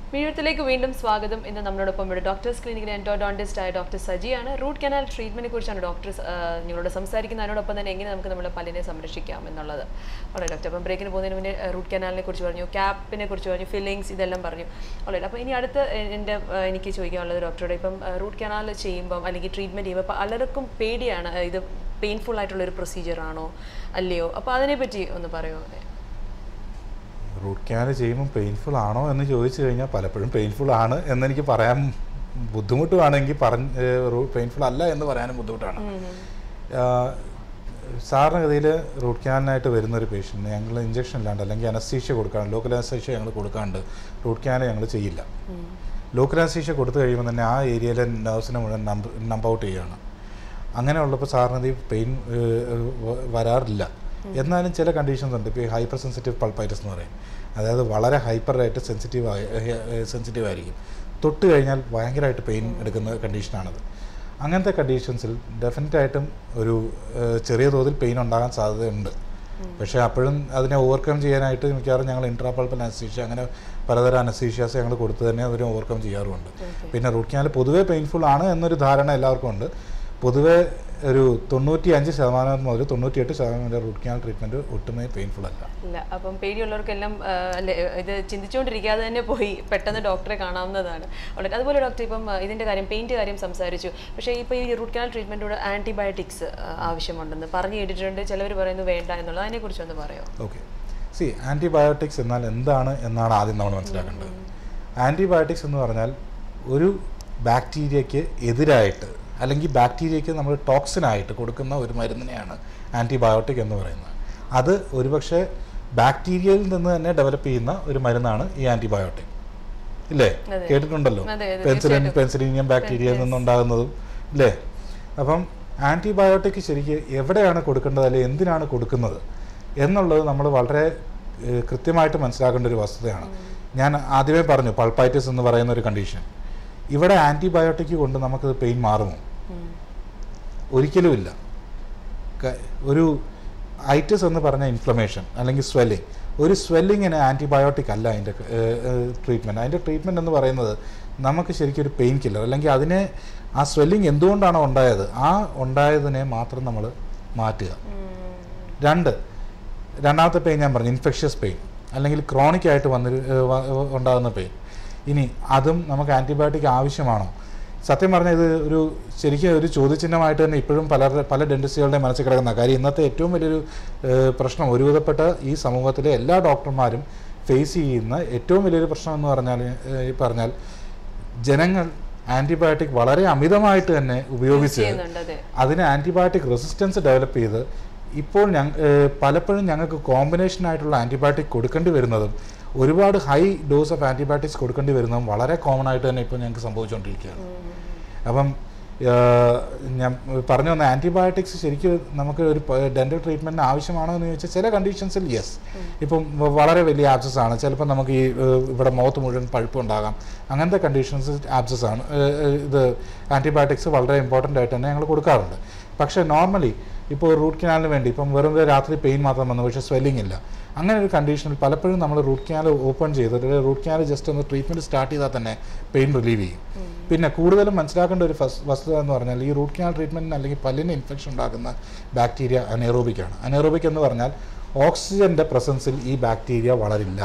മിഴത്തിലേക്ക് വീണ്ടും സ്വാഗതം ഇന്ന് നമ്മളോടൊപ്പം ഇവിടെ ഡോക്ടേഴ്സ് ക്ലിനിക്കിലെ എൻഡോഡോണ്ടിസ്റ്റ് ആയ ഡോക്ടർ സജിയാണ് റൂട്ട് കനാൽ ട്രീറ്റ്മെന്റിനെ കുറിച്ചാണ് ഡോക്ടർ നിങ്ങളോട് സംസാരിക്കുന്നത് അതിനോടൊപ്പം തന്നെ എങ്ങനെ നമുക്ക് നമ്മുടെ പല്ലിനെ സംരക്ഷിക്കാം എന്നുള്ളത് ഓളെ ഡോക്ടർ അപ്പം ബ്രേക്കിന് പോകുന്നതിന് മുന്നേ റൂട്ട് കനാലിനെ കുറിച്ച് പറഞ്ഞു ക്യാപ്പിനെ കുറിച്ച് പറഞ്ഞു ഫില്ലിങ്സ് ഇതെല്ലാം പറഞ്ഞു ഓളെ അപ്പോൾ ഇനി അടുത്ത് എ- എൻ്റെ ഏഹ്, എനിക്ക് ചോദിക്കാനുള്ളത് ഡോക്ടറോട് ഇപ്പം റൂട്ട് കനാൽ ചെയ്യുമ്പം അല്ലെങ്കിൽ ട്രീറ്റ്മെൻറ്റ് ചെയ്യുമ്പോൾ പലർക്കും പേടിയാണ് ഏഹ്, ഇത് പെയിൻഫുൾ ആയിട്ടുള്ള ഒരു പ്രൊസീജിയർ ആണോ അല്ലയോ അപ്പോൾ അതിനെപ്പറ്റി ഒന്ന് പറയുമോ റൂട്ട് കനാൽ ചെയ്യുമ്പോൾ പെയിൻഫുൾ ആണോ എന്ന് ചോദിച്ചു കഴിഞ്ഞാൽ പലപ്പോഴും പെയിൻഫുൾ ആണ് എന്നെനിക്ക് പറയാൻ ബുദ്ധിമുട്ടുവാണെങ്കിൽ പറഞ്ഞ് പെയിൻഫുൾ അല്ല എന്ന് പറയാനും ബുദ്ധിമുട്ടാണ് സാധാരണഗതിയിൽ റൂട്ട് കനാലിനായിട്ട് വരുന്ന ഒരു പേഷ്യൻറ്റിന് ഞങ്ങൾ ഇഞ്ചക്ഷൻ ഇല്ലാണ്ട് അല്ലെങ്കിൽ അനസ്തീഷ്യ കൊടുക്കാണ്ട് ലോക്കൽ അനസ്തീഷ്യ ഞങ്ങൾ കൊടുക്കാണ്ട് റൂട്ട് കനാൽ ഞങ്ങൾ ചെയ്യില്ല ലോക്കൽ അനസ്തീഷ്യ കൊടുത്തു കഴിയുമ്പോൾ തന്നെ ആ ഏരിയയിലെ നേഴ്സിനെ മുഴുവൻ നമ്പ് നമ്പ് ഔട്ട് ചെയ്യുകയാണ് അങ്ങനെ ഉള്ളപ്പോൾ സാറിന് ഈ പെയിൻ വരാറില്ല എന്നാലും ചില കണ്ടീഷൻസ് ഉണ്ട് ഇപ്പോൾ ഹൈപ്പർ സെൻസിറ്റീവ് പൾപ്പൈറ്റസ് എന്ന് പറയും അതായത് വളരെ ഹൈപ്പറായിട്ട് സെൻസിറ്റീവ് സെൻസിറ്റീവ് ആയിരിക്കും തൊട്ട് കഴിഞ്ഞാൽ ഭയങ്കരമായിട്ട് പെയിൻ എടുക്കുന്ന കണ്ടീഷനാണത് അങ്ങനത്തെ കണ്ടീഷൻസിൽ ഡെഫിനറ്റായിട്ടും ഒരു ഏഹ്, ചെറിയ തോതിൽ പെയിൻ ഉണ്ടാകാൻ സാധ്യതയുണ്ട് പക്ഷേ അപ്പോഴും അതിനെ ഓവർകം ചെയ്യാനായിട്ട് മിക്കവാറും ഞങ്ങൾ ഇൻട്രാപൾപ്പൽ അനസ്തീഷ്യ അങ്ങനെ പലതരം അനസ്തീഷ്യാസ് ഞങ്ങൾ കൊടുത്ത് തന്നെ അതിനെ ഓവർകം ചെയ്യാറുമുണ്ട് പിന്നെ റൂട്ട് കനാൽ പൊതുവേ പെയിൻഫുൾ ആണ് എന്നൊരു ധാരണ എല്ലാവർക്കും ഉണ്ട് പൊതുവേ ഒരു തൊണ്ണൂറ്റി അഞ്ച് ശതമാനം മുതൽ തൊണ്ണൂറ്റിയെട്ട് ശതമാനം വരെ റൂട്ട് കനാൽ ട്രീറ്റ്മെൻറ്റ് ഒട്ടുമേ പെയിൻഫുൾ അല്ല ഇല്ല അപ്പം പേടിയുള്ളവർക്കെല്ലാം ആ, അല്ലെ ഇത് ചിന്തിച്ചുകൊണ്ടിരിക്കാതെ തന്നെ പോയി പെട്ടെന്ന് ഡോക്ടറെ കാണാവുന്നതാണ് വളരെ അതുപോലെ ഡോക്ടർ ഇപ്പം ആ, ഇതിന്റെ കാര്യം പെയിന്റ് കാര്യം സംസാരിച്ചു പക്ഷേ ഇപ്പോൾ ഈ റൂട്ട് കനാൽ ട്രീറ്റ്മെന്റിലൂടെ ആന്റിബയോട്ടിക്സ് ആവശ്യമുണ്ടെന്ന് പറഞ്ഞു കേട്ടിട്ടുണ്ട് ചിലവർ പറയുന്നു വേണ്ട എന്നുള്ളത് അതിനെക്കുറിച്ച് ഒന്ന് പറയോ ഓക്കെ സി ആൻറ്റിബയോട്ടിക്സ് എന്നാൽ എന്താണ് എന്നാണ് ആദ്യം നമ്മൾ മനസ്സിലാക്കേണ്ടത് ആൻറ്റിബയോട്ടിക്സ് എന്ന് പറഞ്ഞാൽ ഒരു ബാക്ടീരിയയ്ക്ക് എതിരായിട്ട് അല്ലെങ്കിൽ ബാക്ടീരിയയ്ക്ക് നമ്മൾ ടോക്സിനായിട്ട് കൊടുക്കുന്ന ഒരു മരുന്നിനെയാണ് ആൻറ്റിബയോട്ടിക് എന്ന് പറയുന്നത് അത് ഒരുപക്ഷെ ബാക്ടീരിയയിൽ നിന്ന് തന്നെ ഡെവലപ്പ് ചെയ്യുന്ന ഒരു മരുന്നാണ് ഈ ആൻറ്റിബയോട്ടിക് ഇല്ലേ അതെ. കേട്ടിട്ടുണ്ടല്ലോ അതെ, അതെ, പെൻസിലിൻ പെൻസിലിനിയം ബാക്ടീരിയയിൽ നിന്നുണ്ടാകുന്നതും ഇല്ലേ അപ്പം ആൻറ്റിബയോട്ടിക് ശരിക്ക് എവിടെയാണ് കൊടുക്കേണ്ടത് അല്ലെങ്കിൽ എന്തിനാണ് കൊടുക്കുന്നത് എന്നുള്ളത് നമ്മൾ വളരെ ഏഹ്, കൃത്യമായിട്ട് മനസ്സിലാക്കേണ്ട ഒരു വസ്തുതയാണ് ഞാൻ ആദ്യമേ പറഞ്ഞു പൾപ്പൈറ്റിസ് എന്ന് പറയുന്ന ഒരു കണ്ടീഷൻ ഇവിടെ ആൻറ്റിബയോട്ടിക് കൊണ്ട് നമുക്ക് പെയിൻ മാറുമോ ഒരിക്കലുമില്ല ക- ഒരു ഐറ്റിസ് എന്ന് പറഞ്ഞ ഇൻഫ്ലമേഷൻ അല്ലെങ്കിൽ സ്വെല്ലിങ് ഒരു സ്വെല്ലിങ്ങിന് ആൻറ്റിബയോട്ടിക് അല്ല അതിൻ്റെ ട്രീറ്റ്മെൻറ്റ് അതിൻ്റെ ട്രീറ്റ്മെൻറ്റ് എന്ന് പറയുന്നത് നമുക്ക് ശരിക്കും ഒരു പെയിൻ കില്ലർ അല്ലെങ്കിൽ അതിനെ ആ സ്വെല്ലിങ് എന്തുകൊണ്ടാണോ ഉണ്ടായത് ആ ഉണ്ടായതിനെ മാത്രം നമ്മൾ മാറ്റുക രണ്ട് രണ്ടാമത്തെ പെയിൻ ഞാൻ പറഞ്ഞു ഇൻഫെക്ഷ്യസ് പെയിൻ അല്ലെങ്കിൽ ക്രോണിക് ആയിട്ട് വന്നൊരു ഏഹ് വ- ഉണ്ടാകുന്ന പെയിൻ ഇനി അതും നമുക്ക് ആൻറ്റിബയോട്ടിക് ആവശ്യമാണോ സത്യം പറഞ്ഞാൽ ഇത് ഒരു ശരിക്കും ഒരു ചോദ്യചിഹ്നമായിട്ട് തന്നെ ഇപ്പോഴും പല പല ഡെൻറ്റിസ്റ്റുകളുടെ മനസ്സിൽ കിടക്കുന്ന കാര്യം ഇന്നത്തെ ഏറ്റവും വലിയൊരു ഏഹ് പ്രശ്നം ഒരുവിധപ്പെട്ട ഈ സമൂഹത്തിലെ എല്ലാ ഡോക്ടർമാരും ഫേസ് ചെയ്യുന്ന ഏറ്റവും വലിയൊരു പ്രശ്നം എന്ന് പറഞ്ഞാൽ ഏഹ് ഈ പറഞ്ഞാൽ ജനങ്ങൾ ആൻറ്റിബയോട്ടിക് വളരെ അമിതമായിട്ട് തന്നെ ഉപയോഗിച്ച് ചെയ്യുന്നുണ്ട് അതെ അതിന് ആൻറ്റിബയോട്ടിക് റെസിസ്റ്റൻസ് ഡെവലപ്പ് ചെയ്ത് ഇപ്പോൾ ഞങ്ങ ഏഹ് പലപ്പോഴും ഞങ്ങൾക്ക് കോമ്പിനേഷൻ ആയിട്ടുള്ള ആൻറ്റിബയോട്ടിക് കൊടുക്കേണ്ടി വരുന്നതും ഒരുപാട് ഹൈ ഡോസ് ഓഫ് ആൻറ്റിബയോട്ടിക്സ് കൊടുക്കേണ്ടി വരുന്നതും വളരെ കോമൺ ആയിട്ട് തന്നെ ഇപ്പോൾ ഞങ്ങൾക്ക് സംഭവിച്ചുകൊണ്ടിരിക്കുകയാണ് അപ്പം ഏഹ് ഞാൻ പറഞ്ഞു വന്ന ആൻറ്റിബയോട്ടിക്സ് ശരിക്കും നമുക്ക് ഒരു ഡെൻറ്റൽ ട്രീറ്റ്മെൻറ്റിന് ആവശ്യമാണോ എന്ന് ചോദിച്ചാൽ ചില കണ്ടീഷൻസിൽ യെസ് ഇപ്പം വ- വളരെ വലിയ ആബ്സസ് ആണ് ചിലപ്പോൾ നമുക്ക് ഈ ഏഹ് ഇവിടെ മുഖത്ത് മുഴുവൻ പഴുപ്പ് ഉണ്ടാകാം അങ്ങനത്തെ കണ്ടീഷൻസ് ആബ്സസ് ആണ് ഏഹ് ഏഹ് ഇത് ആൻറ്റിബയോട്ടിക്സ് വളരെ ഇമ്പോർട്ടൻ്റ് ആയിട്ട് തന്നെ ഞങ്ങൾ കൊടുക്കാറുണ്ട് പക്ഷേ നോർമലി ഇപ്പോൾ റൂട്ട് കനാലിന് വേണ്ടി ഇപ്പം വെറുതെ രാത്രി പെയിൻ മാത്രം വന്നു പക്ഷേ സ്വെല്ലിംഗ് ഇല്ല അങ്ങനെ ഒരു കണ്ടീഷനിൽ പലപ്പോഴും നമ്മൾ റൂട്ട് കനാൽ ഓപ്പൺ ചെയ്തിട്ട് റൂട്ട് കനാൽ ജസ്റ്റ് ഒന്ന് ട്രീറ്റ്മെൻറ്റ് സ്റ്റാർട്ട് ചെയ്താൽ തന്നെ പെയിൻ റിലീവ് ചെയ്യും പിന്നെ കൂടുതലും മനസ്സിലാക്കേണ്ട ഒരു ഫസ് വസ്തുത എന്ന് പറഞ്ഞാൽ ഈ റൂട്ട് കനാൽ ട്രീറ്റ്മെൻറ്റിന് അല്ലെങ്കിൽ പല്ലിന് ഇൻഫെക്ഷൻ ഉണ്ടാക്കുന്ന ബാക്ടീരിയ അനേറോബിക് ആണ് അനേറോബിക് എന്ന് പറഞ്ഞാൽ ഓക്സിജൻ്റെ പ്രസൻസിൽ ഈ ബാക്ടീരിയ വളരില്ല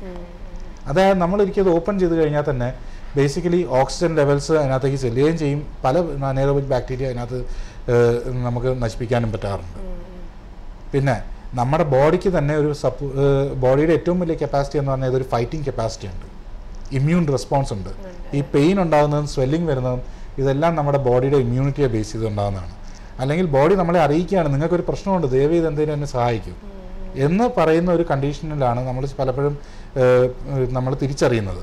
അതായത് നമ്മൾ ഒരിക്കലും ഓപ്പൺ ചെയ്ത് കഴിഞ്ഞാൽ തന്നെ ബേസിക്കലി ഓക്സിജൻ ലെവൽസ് അതിനകത്തേക്ക് ചെല്ലുകയും ചെയ്യും പല അനേറോബിക് ബാക്ടീരിയ അതിനകത്ത് ഏഹ്, നമുക്ക് നശിപ്പിക്കാനും പറ്റാറുണ്ട് പിന്നെ നമ്മുടെ ബോഡിക്ക് തന്നെ ഒരു സപ്പോ ബോഡിയുടെ ഏറ്റവും വലിയ കപ്പാസിറ്റി എന്ന് പറഞ്ഞാൽ ഇതൊരു ഫൈറ്റിംഗ് കപ്പാസിറ്റി ഉണ്ട് ഇമ്മ്യൂൺ റെസ്പോൺസ് ഉണ്ട് ഈ പെയിൻ ഉണ്ടാകുന്നതും സ്വെല്ലിംഗ് വരുന്നതും ഇതെല്ലാം നമ്മുടെ ബോഡിയുടെ ഇമ്മ്യൂണിറ്റിയെ ബേസ് ചെയ്ത് ഉണ്ടാകുന്നതാണ് അല്ലെങ്കിൽ ബോഡി നമ്മളെ അറിയിക്കുകയാണ് നിങ്ങൾക്കൊരു പ്രശ്നമുണ്ട് ദയവ് ചെയ്ത് എന്തെങ്കിലും എന്നെ സഹായിക്കും എന്ന് പറയുന്ന ഒരു കണ്ടീഷനിലാണ് നമ്മൾ പലപ്പോഴും നമ്മൾ തിരിച്ചറിയുന്നത്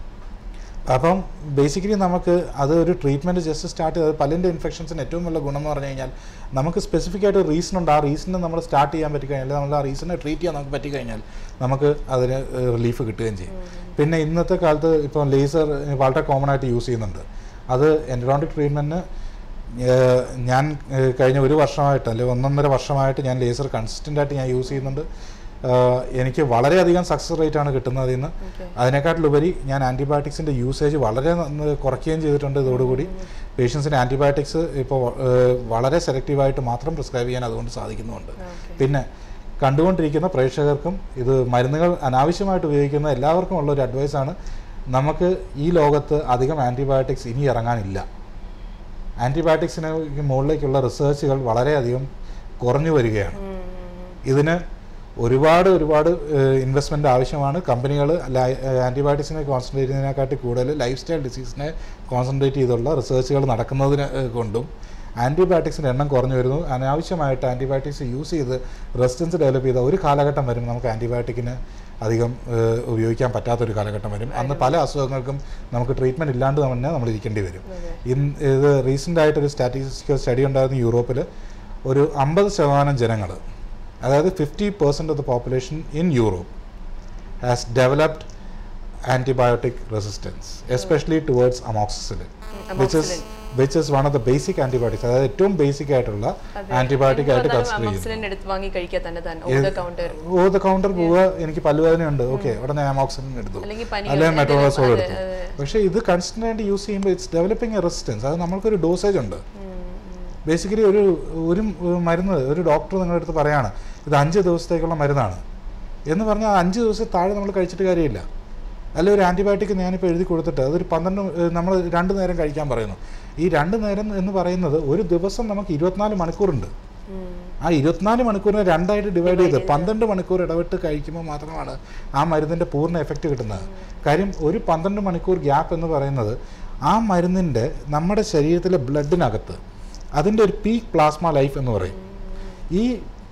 അപ്പം ബേസിക്കലി നമുക്ക് അത് ഒരു ട്രീറ്റ്മെൻറ്റ് ജസ്റ്റ് സ്റ്റാർട്ട് ചെയ്തത് പല്ലിൻ്റെ ഇൻഫെക്ഷൻസിന് ഏറ്റവും വലിയ ഗുണം എന്ന് പറഞ്ഞു കഴിഞ്ഞാൽ നമുക്ക് സ്പെസിഫിക് ആയിട്ട് റീസൺ ഉണ്ട് ആ റീസണിന് നമ്മൾ സ്റ്റാർട്ട് ചെയ്യാൻ പറ്റിക്കഴിഞ്ഞാൽ അല്ലെങ്കിൽ നമ്മൾ ആ റീസണെ ട്രീറ്റ് ചെയ്യാൻ നമുക്ക് പറ്റിക്കഴിഞ്ഞാൽ നമുക്ക് അതിന് റിലീഫ് കിട്ടുകയും ചെയ്യും പിന്നെ ഇന്നത്തെ കാലത്ത് ഇപ്പോൾ ലേസർ വളരെ കോമൺ ആയിട്ട് യൂസ് ചെയ്യുന്നുണ്ട് അത് എൻഡോണ്ടിക് ട്രീറ്റ്മെൻറ്റിന് ഞാൻ ഏഹ്, കഴിഞ്ഞ ഒരു വർഷമായിട്ട് അല്ലെങ്കിൽ ഒന്നൊന്നര വർഷമായിട്ട് ഞാൻ ലേസർ കൺസിസ്റ്റൻ്റ് ആയിട്ട് ഞാൻ യൂസ് ചെയ്യുന്നുണ്ട് ആഹ് എനിക്ക് വളരെയധികം സക്സസ് റേറ്റ് ആണ് കിട്ടുന്നത് അതിൽ നിന്ന് ഓക്കെ അതിനേക്കാട്ടിലുപരി ഞാൻ ആൻറ്റിബയോട്ടിക്സിൻ്റെ യൂസേജ് വളരെ നന്ന- കുറയ്ക്കുകയും ചെയ്തിട്ടുണ്ട് ഇതോടുകൂടി പേഷ്യൻസിന് ആൻറ്റിബയോട്ടിക്സ് ഇപ്പോൾ വളരെ സെലക്റ്റീവായിട്ട് മാത്രം പ്രിസ്ക്രൈബ് ചെയ്യാൻ അതുകൊണ്ട് സാധിക്കുന്നുമുണ്ട് ഓക്കെ പിന്നെ കണ്ടുകൊണ്ടിരിക്കുന്ന പ്രേക്ഷകർക്കും ഇത് മരുന്നുകൾ അനാവശ്യമായിട്ട് ഉപയോഗിക്കുന്ന എല്ലാവർക്കും ഉള്ള ഒരു അഡ്വൈസാണ് നമുക്ക് ഈ ലോകത്ത് അധികം ആൻറ്റിബയോട്ടിക്സ് ഇനി ഇറങ്ങാനില്ല ആൻറ്റിബയോട്ടിക്സിന് മുകളിലേക്കുള്ള റിസർച്ചുകൾ വളരെയധികം കുറഞ്ഞു വരികയാണ് ഇതിന് ഒരുപാട് ഒരുപാട് ഇൻവെസ്റ്റ്മെൻ്റ് ആവശ്യമാണ് കമ്പനികൾ ആൻറ്റിബയോട്ടിക്സിനെ കോൺസെൻട്രേറ്റ് ചെയ്യുന്നതിനെക്കാട്ടി കൂടുതൽ ലൈഫ് സ്റ്റൈൽ ഡിസീസിനെ കോൺസെൻട്രേറ്റ് ചെയ്തുള്ള റിസർച്ചുകൾ നടക്കുന്നതിന് ഏഹ്, കൊണ്ടും ആൻറ്റിബയോട്ടിക്സിൻ്റെ എണ്ണം കുറഞ്ഞു വരുന്നു അനാവശ്യമായിട്ട് ആൻറ്റിബയോട്ടിക്സ് യൂസ് ചെയ്ത് റെസിസ്റ്റൻസ് ഡെവലപ്പ് ചെയ്ത ഒരു കാലഘട്ടം വരും നമുക്ക് ആൻറ്റിബയോട്ടിക്കിന് അധികം ഏഹ്, ഉപയോഗിക്കാൻ പറ്റാത്തൊരു കാലഘട്ടം വരും അന്ന് പല അസുഖങ്ങൾക്കും നമുക്ക് ട്രീറ്റ്മെൻറ്റ് ഇല്ലാണ്ട് തന്നെ നമ്മൾ ഇരിക്കേണ്ടി വരും അതെ ഇൻ ഇത് റീസെൻ്റ് ആയിട്ടൊരു സ്റ്റാറ്റിസ്റ്റിക്കൽ സ്റ്റഡി ഉണ്ടായിരുന്നു യൂറോപ്പിൽ ഒരു അമ്പത് ശതമാനം ജനങ്ങൾ അതായത് fifty percent of the population in Europe has developed antibiotic resistance especially towards amoxicillin which is which is one of the basic antibiotics അതായത് ഏറ്റവും ബേസിക് ആയിട്ടുള്ള ആൻറ്റിബയോട്ടിക് ആയിട്ട് കൺസിഡർ ചെയ്യുന്നത് അമോക്സിലിൻ എടുത്ത് വാങ്ങി കഴിക്കുക തന്നെ തന്നെ over the counter oh the counter പോവുക എനിക്ക് പല്ലുവേദനയുണ്ട് ഓക്കെ ഉടനെ അമോക്സിലിൻ എടുത്തു അല്ലെങ്കിൽ പനി അല്ലെങ്കിൽ മെട്രോസോൾ അതെ, എടുത്തു അതെ. പക്ഷേ ഇത് കൺസ്റ്റൻ്റ് യൂസ് ചെയ്യുമ്പോൾ ഇറ്റ്സ് ഡെവലപ്പിംഗ് എ റെസിസ്റ്റൻസ് അത് നമ്മൾക്കൊരു ഡോസേജ് ഉണ്ട് ബേസിക്കലി ഒരു ഒരു മരുന്ന് ഒരു ഡോക്ടർ നിങ്ങളുടെ അടുത്ത് പറയാണ് ഇത് അഞ്ച് ദിവസത്തേക്കുള്ള മരുന്നാണ് എന്ന് പറഞ്ഞാൽ അഞ്ച് ദിവസം താഴെ നമ്മൾ കഴിച്ചിട്ട് കാര്യമില്ല അല്ല ഒരു ആൻറ്റിബയോട്ടിക് ഞാനിപ്പോൾ എഴുതി കൊടുത്തിട്ട് അതൊരു പന്ത്രണ്ട് നമ്മൾ രണ്ട് നേരം കഴിക്കാൻ പറയുന്നു ഈ രണ്ട് നേരം എന്ന് പറയുന്നത് ഒരു ദിവസം നമുക്ക് ഇരുപത്തിനാല് മണിക്കൂറുണ്ട് ആ ഇരുപത്തിനാല് മണിക്കൂറിനെ രണ്ടായിട്ട് ഡിവൈഡ് ചെയ്ത് പന്ത്രണ്ട് മണിക്കൂർ ഇടവിട്ട് കഴിക്കുമ്പോൾ മാത്രമാണ് ആ മരുന്നിൻ്റെ പൂർണ്ണ എഫക്റ്റ് കിട്ടുന്നത് കാര്യം ഒരു പന്ത്രണ്ട് മണിക്കൂർ ഗ്യാപ്പ് എന്ന് പറയുന്നത് ആ മരുന്നിൻ്റെ നമ്മുടെ ശരീരത്തിലെ ബ്ലഡിനകത്ത് അതിൻ്റെ ഒരു പീക്ക് പ്ലാസ്മ ലൈഫ് എന്ന് പറയും ഈ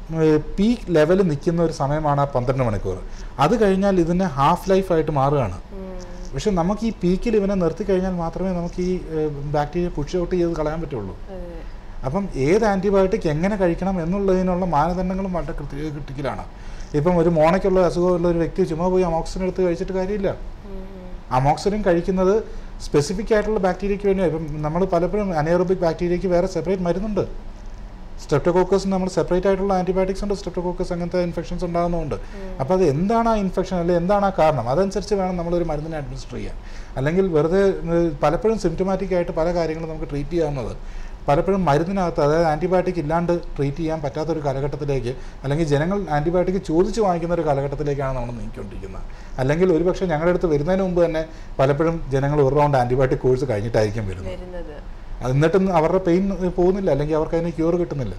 പീക്ക് ലെവൽ നിൽക്കുന്ന ഒരു സമയമാണ് ആ പന്ത്രണ്ട് മണിക്കൂർ അത് കഴിഞ്ഞാൽ ഇതിന് ഹാഫ് ലൈഫായിട്ട് മാറുകയാണ് പക്ഷെ നമുക്ക് ഈ പീക്കിൽ ഇവനെ നിർത്തി കഴിഞ്ഞാൽ മാത്രമേ നമുക്ക് ഈ ബാക്ടീരിയ പുഷ് ഔട്ട് ചെയ്ത് കളയാൻ പറ്റുള്ളൂ അപ്പം ഏത് ആൻറ്റിബയോട്ടിക് എങ്ങനെ കഴിക്കണം എന്നുള്ളതിനുള്ള മാനദണ്ഡങ്ങളും വളരെ കൃത്യ ക്രിട്ടിക്കലാണ് ഇപ്പം ഒരു മോണയ്ക്കുള്ള അസുഖമുള്ള ഒരു വ്യക്തി ചുമ്മാ പോയി അമോക്സിൻ എടുത്ത് കഴിച്ചിട്ട് കാര്യമില്ല അമോക്സിനും കഴിക്കുന്നത് സ്പെസിഫിക് ആയിട്ടുള്ള ബാക്ടീരിയയ്ക്ക് വേണ്ടി ഇപ്പം നമ്മൾ പലപ്പോഴും അനേറോബിക് ബാക്ടീരിയയ്ക്ക് വേറെ സെപ്പറേറ്റ് മരുന്നുണ്ട് സ്ട്രെപ്റ്റോകോക്കസ് നമ്മൾ സെപ്പറേറ്റ് ആയിട്ടുള്ള ആൻറ്റിബയോട്ടിക്സ് ഉണ്ട് സ്ട്രെപ്റ്റോകോക്കസ് അങ്ങനത്തെ ഇൻഫെക്ഷൻസ് ഉണ്ടാകുന്നുണ്ട് അപ്പോൾ അത് എന്താണ് ആ ഇൻഫെക്ഷൻ അല്ലെങ്കിൽ എന്താണ് ആ കാരണം അതനുസരിച്ച് വേണം നമ്മളൊരു മരുന്നിനെ അഡ്മിനിസ്റ്റർ ചെയ്യാൻ അല്ലെങ്കിൽ വെറുതെ ഏഹ്, പലപ്പോഴും സിംറ്റമാറ്റിക് ആയിട്ട് പല കാര്യങ്ങളും നമുക്ക് ട്രീറ്റ് ചെയ്യാവുന്നത് പലപ്പോഴും മരുന്നിനകത്ത് അതായത് ആൻറ്റിബയോട്ടിക് ഇല്ലാണ്ട് ട്രീറ്റ് ചെയ്യാൻ പറ്റാത്തൊരു കാലഘട്ടത്തിലേക്ക് അല്ലെങ്കിൽ ജനങ്ങൾ ആൻറ്റിബയോട്ടിക് ചോദിച്ച് വാങ്ങിക്കുന്ന ഒരു കാലഘട്ടത്തിലേക്കാണ് നമ്മൾ നീങ്ങിക്കൊണ്ടിരിക്കുന്നത് അല്ലെങ്കിൽ ഒരുപക്ഷെ ഞങ്ങളുടെ അടുത്ത് വരുന്നതിന് മുമ്പ് തന്നെ പലപ്പോഴും ജനങ്ങൾ ഒരു റൗണ്ട് ആൻറ്റിബയോട്ടിക് കോഴ്സ് കഴിഞ്ഞിട്ടായിരിക്കും വരുന്നത് വരുന്നത് അത് എന്നിട്ടും അവരുടെ പെയിൻ പോകുന്നില്ല അല്ലെങ്കിൽ അവർക്ക് അതിന് ക്യൂർ കിട്ടുന്നില്ല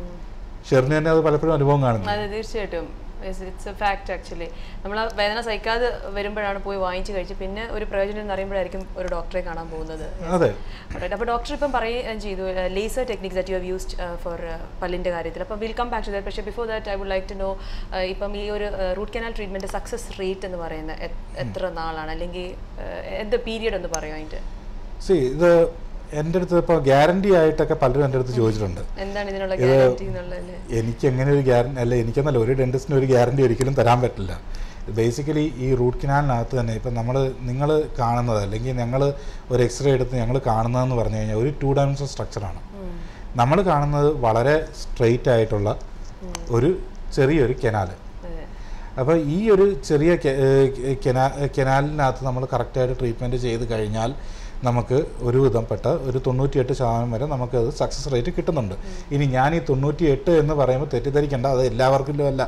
ഷെറിന് തന്നെ അത് പലപ്പോഴും അനുഭവം കാണുന്നു അതെ തീർച്ചയായിട്ടും ഇറ്റ്സ് എ ഫാക്ട് ആക്ച്വലി നമ്മൾ ആ വേദന സഹിക്കാതെ വരുമ്പോഴാണ് പോയി വാങ്ങിച്ച് കഴിച്ച് പിന്നെ ഒരു പ്രയോജനം എന്ന് അറിയുമ്പോഴായിരിക്കും ഒരു ഡോക്ടറെ കാണാൻ പോകുന്നത് അതെ Alright, അപ്പോൾ ഡോക്ടർ ഇപ്പം പറയുകയും ചെയ്തു laser techniques that you have used for പല്ലിൻ്റെ കാര്യത്തിൽ അപ്പം will come back to that പക്ഷേ before that I would like to know ഇപ്പം ഈ ഒരു root canal treatment success rate എന്ന് പറയുന്നത് എ- എത്ര നാളാണ് അല്ലെങ്കിൽ uh, എന്ത് പീരിയഡ് എന്ന് പറയും അതിൻ്റെ സി ഇത് എൻ്റെ അടുത്ത് ഇപ്പോൾ ഗ്യാരണ്ടി ആയിട്ടൊക്കെ പലരും എൻ്റെ അടുത്ത് ചോദിച്ചിട്ടുണ്ട് എന്താണ് ഇതിനുള്ള ഗ്യാരണ്ടി എന്നുള്ളത് എനിക്ക് എങ്ങനെ ഒരു ഗ്യാരണ്ടി അല്ല എനിക്കെന്നല്ല ഒരു ഡെന്റിസ്റ്റിന് ഒരു ഗ്യാരണ്ടി ഒരിക്കലും തരാൻ പറ്റില്ല ബേസിക്കലി ഈ റൂട്ട് കനാലിനകത്ത് തന്നെ ഇപ്പം നമ്മൾ നിങ്ങൾ കാണുന്നത് അല്ലെങ്കിൽ ഞങ്ങൾ ഒരു എക്സ്റേ എടുത്ത് ഞങ്ങൾ കാണുന്നതെന്ന് പറഞ്ഞു കഴിഞ്ഞാൽ ഒരു ടു ഡയമെൻഷൻ സ്ട്രക്ചറാണ് നമ്മൾ കാണുന്നത് വളരെ സ്ട്രെയിറ്റ് ആയിട്ടുള്ള ഒരു ചെറിയൊരു കെനാൽ അതെ അപ്പോൾ ഈ ഒരു ചെറിയ കെ- ഏഹ് കെനാ കെനാലിനകത്ത് നമ്മൾ കറക്റ്റായിട്ട് ട്രീറ്റ്മെൻറ്റ് ചെയ്ത് കഴിഞ്ഞാൽ നമുക്ക് ഒരുവിധംപ്പെട്ട ഒരു തൊണ്ണൂറ്റിയെട്ട് ശതമാനം വരെ നമുക്കത് സക്സസ് റേറ്റ് കിട്ടുന്നുണ്ട് ഇനി ഞാൻ ഈ തൊണ്ണൂറ്റിയെട്ട് എന്ന് പറയുമ്പോൾ തെറ്റിദ്ധരിക്കേണ്ട അത് എല്ലാവർക്കും അല്ല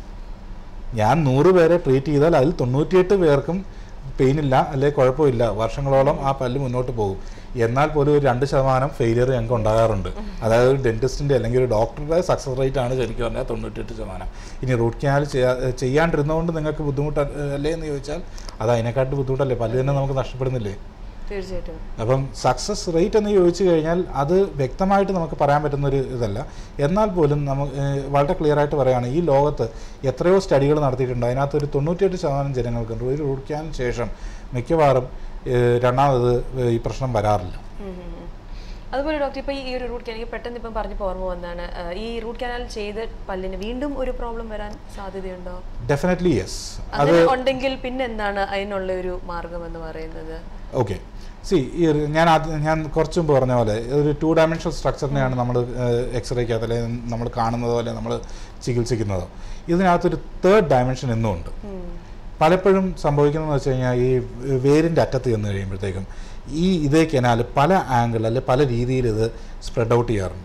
ഞാൻ നൂറ് പേരെ ട്രീറ്റ് ചെയ്താൽ അതിൽ തൊണ്ണൂറ്റിയെട്ട് പേർക്കും പെയിൻ ഇല്ല അല്ലെങ്കിൽ കുഴപ്പമില്ല വർഷങ്ങളോളം ആ പല്ല് മുന്നോട്ട് പോകും എന്നാൽ പോലും ഒരു രണ്ട് ശതമാനം ഫെയിലിയർ ഞങ്ങൾക്ക് ഉണ്ടാകാറുണ്ട് അതായത് ഒരു ഡെന്റിസ്റ്റിൻ്റെ അല്ലെങ്കിൽ ഒരു ഡോക്ടറുടെ സക്സസ് റേറ്റ് ആണ് ശരിക്കും പറഞ്ഞാൽ തൊണ്ണൂറ്റെട്ട് ശതമാനം ഇനി റൂട്ട് കനാൽ ചെയ്യാ ചെയ്യാണ്ടിരുന്നതുകൊണ്ട് നിങ്ങൾക്ക് ബുദ്ധിമുട്ട് അല്ലേ എന്ന് ചോദിച്ചാൽ അത് അതിനെക്കാട്ട് ബുദ്ധിമുട്ടല്ലേ പല്ല് തന്നെ നമുക്ക് നഷ്ടപ്പെടുന്നില്ലേ തീർച്ചയായിട്ടും അപ്പം സക്സസ് റേറ്റ് എന്ന് ചോദിച്ചു കഴിഞ്ഞാൽ അത് വ്യക്തമായിട്ട് നമുക്ക് പറയാൻ പറ്റുന്ന ഒരു ഇതല്ല എന്നാൽ പോലും നമുക്ക് ഏഹ്, വളരെ ക്ലിയർ ആയിട്ട് പറയുകയാണ് ഈ ലോകത്ത് എത്രയോ സ്റ്റഡികൾ നടത്തിയിട്ടുണ്ട് അതിനകത്ത് ഒരു തൊണ്ണൂറ്റിയെട്ട് ശതമാനം ജനങ്ങൾക്ക് ഒരു റൂട്ട് ക്യാനിന് ശേഷം മിക്കവാറും ഏഹ്, രണ്ടാമത് ഈ പ്രശ്നം വരാറില്ല ഉം ഉം ഉം. അതുപോലെ ഡോക്ടർ ഇപ്പോൾ ഈ ഒരു റൂട്ട് കനാൽ പെട്ടെന്ന് ഇപ്പം പറഞ്ഞപ്പോൾ ഓർമ്മ വന്നാണ് uh, ഈ റൂട്ട് കനാൽ ചെയ്ത് പല്ലിന് വീണ്ടും ഒരു പ്രോബ്ലം വരാൻ സാധ്യതയുണ്ടോ ഡെഫിനറ്റ്ലി യെസ് അത് അങ്ങനെ ഉണ്ടെങ്കിൽ പിന്നെ എന്താണ് അതിനുള്ള ഒരു മാർഗം എന്ന് പറയുന്നത് ഓക്കെ സി ഈ ഒരു- ഞാൻ ആദ്യം ഞാൻ കുറച്ച് മുമ്പ് പറഞ്ഞ പോലെ ഒരു ടു ഡയമെൻഷണൽ സ്ട്രക്ചറിനെയാണ് നമ്മൾ എക്സ്റേക്കകത്ത് അല്ലെങ്കിൽ നമ്മൾ കാണുന്നതോ അല്ലെങ്കിൽ നമ്മൾ ചികിത്സിക്കുന്നതോ ഇതിനകത്തൊരു തേർഡ് ഡയമെൻഷൻ എന്നും ഉണ്ട് പലപ്പോഴും സംഭവിക്കുന്നതെന്ന് വെച്ച് കഴിഞ്ഞാൽ ഈ വേരിൻ്റെ അറ്റത്ത് ചെന്ന് കഴിയുമ്പോഴത്തേക്കും ഈ ഇതേ കനാൽ പല ആംഗിൾ അല്ലെ പല രീതിയിൽ ഇത് സ്പ്രെഡ് ഔട്ട് ചെയ്യാറുണ്ട്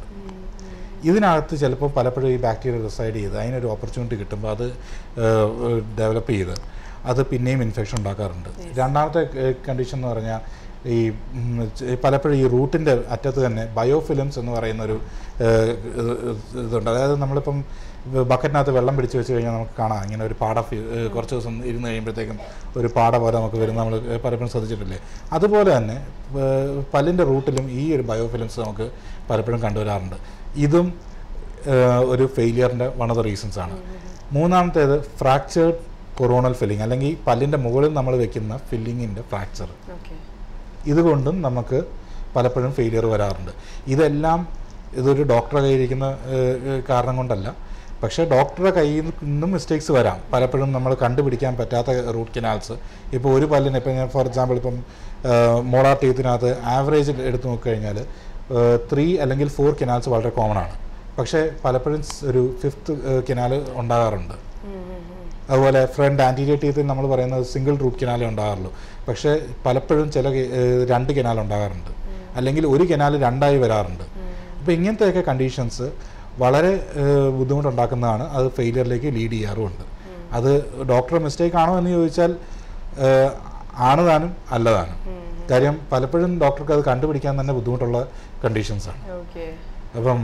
ഇതിനകത്ത് ചിലപ്പോൾ പലപ്പോഴും ഈ ബാക്ടീരിയ റിസൈഡ് ചെയ്ത് അതിനൊരു ഓപ്പർച്യൂണിറ്റി കിട്ടുമ്പോൾ അത് ഡെവലപ്പ് ചെയ്ത് അത് പിന്നെയും ഇൻഫെക്ഷൻ ഉണ്ടാക്കാറുണ്ട് രണ്ടാമത്തെ കണ്ടീഷൻ എന്ന് പറഞ്ഞാൽ ഈ ഉം, ചെ- പലപ്പോഴും ഈ റൂട്ടിൻ്റെ അറ്റത്ത് തന്നെ ബയോഫിലിംസ് എന്ന് പറയുന്ന ഒരു ഏഹ്, ഇതുണ്ട് അതായത് നമ്മളിപ്പം ബക്കറ്റിനകത്ത് വെള്ളം പിടിച്ച് വെച്ച് കഴിഞ്ഞാൽ നമുക്ക് കാണാം ഇങ്ങനെ ഒരു പാട ഫി- ഏഹ്, കുറച്ച് ദിവസം ഇരുന്ന് കഴിയുമ്പോഴത്തേക്കും ഒരു പാട പോലെ നമുക്ക് വരും നമ്മൾ പലപ്പോഴും ശ്രദ്ധിച്ചിട്ടില്ലേ അതുപോലെ തന്നെ ഏഹ്, പല്ലിൻ്റെ റൂട്ടിലും ഈ ഒരു ബയോഫിലിംസ് നമുക്ക് പലപ്പോഴും കണ്ടുവരാറുണ്ട് ഇതും ഏഹ്, ഒരു ഫെയിലിയറിൻ്റെ വൺ ഓഫ് ദ റീസൺസ് ആണ് മൂന്നാമത്തേത് ഫ്രാക്ചേർഡ് കൊറോണൽ ഫില്ലിംഗ് അല്ലെങ്കിൽ പല്ലിൻ്റെ മുകളിൽ നമ്മൾ വെക്കുന്ന ഫില്ലിങ്ങിൻ്റെ ഫ്രാക്ചർ ഓക്കെ ഇതുകൊണ്ടും നമുക്ക് പലപ്പോഴും ഫെയിലിയർ വരാറുണ്ട് ഇതെല്ലാം ഇതൊരു ഡോക്ടറെ കയ്യിരിക്കുന്ന ഏഹ്, ഏഹ്, കാരണം കൊണ്ടല്ല പക്ഷേ ഡോക്ടറുടെ കയ്യിൽ നിന്നും മിസ്റ്റേക്സ് വരാം പലപ്പോഴും നമ്മൾ കണ്ടുപിടിക്കാൻ പറ്റാത്ത റൂട്ട് കനാൽസ് ഇപ്പോൾ ഒരു പല്ലിന് ഇപ്പം ഞാൻ ഫോർ എക്സാമ്പിൾ ഇപ്പം മോളാർ ടീത്തിനകത്ത് ആവറേജ് എടുത്ത് നോക്കിക്കഴിഞ്ഞാൽ ത്രീ അല്ലെങ്കിൽ ഫോർ കനാൽസ് വളരെ കോമൺ ആണ് പക്ഷേ പലപ്പോഴും സ് ഒരു ഫിഫ്ത്ത് കനാൽ ഉണ്ടാകാറുണ്ട് അതുപോലെ ഫ്രണ്ട് ആൻറ്റീരിയർ ടീത്തിൽ നമ്മൾ പറയുന്നത് സിംഗിൾ റൂട്ട് കനാലേ ഉണ്ടാകാറുള്ളൂ പക്ഷേ പലപ്പോഴും ചില കെ- ഏഹ് രണ്ട് കനാൽ ഉണ്ടാകാറുണ്ട് അല്ലെങ്കിൽ ഒരു കനാൽ രണ്ടായി വരാറുണ്ട് അപ്പോൾ ഇങ്ങനത്തെയൊക്കെ കണ്ടീഷൻസ് വളരെ ഏഹ് ബുദ്ധിമുട്ടുണ്ടാക്കുന്നതാണ് അത് ഫെയിലിയറിലേക്ക് ലീഡ് ചെയ്യാറുമുണ്ട് അത് ഡോക്ടറെ മിസ്റ്റേക്ക് ആണോ എന്ന് ചോദിച്ചാൽ ഏഹ് ആണ് താനും അല്ല താനും കാര്യം പലപ്പോഴും ഡോക്ടർക്ക് അത് കണ്ടുപിടിക്കാൻ തന്നെ ബുദ്ധിമുട്ടുള്ള കണ്ടീഷൻസാണ് ഓക്കെ അപ്പം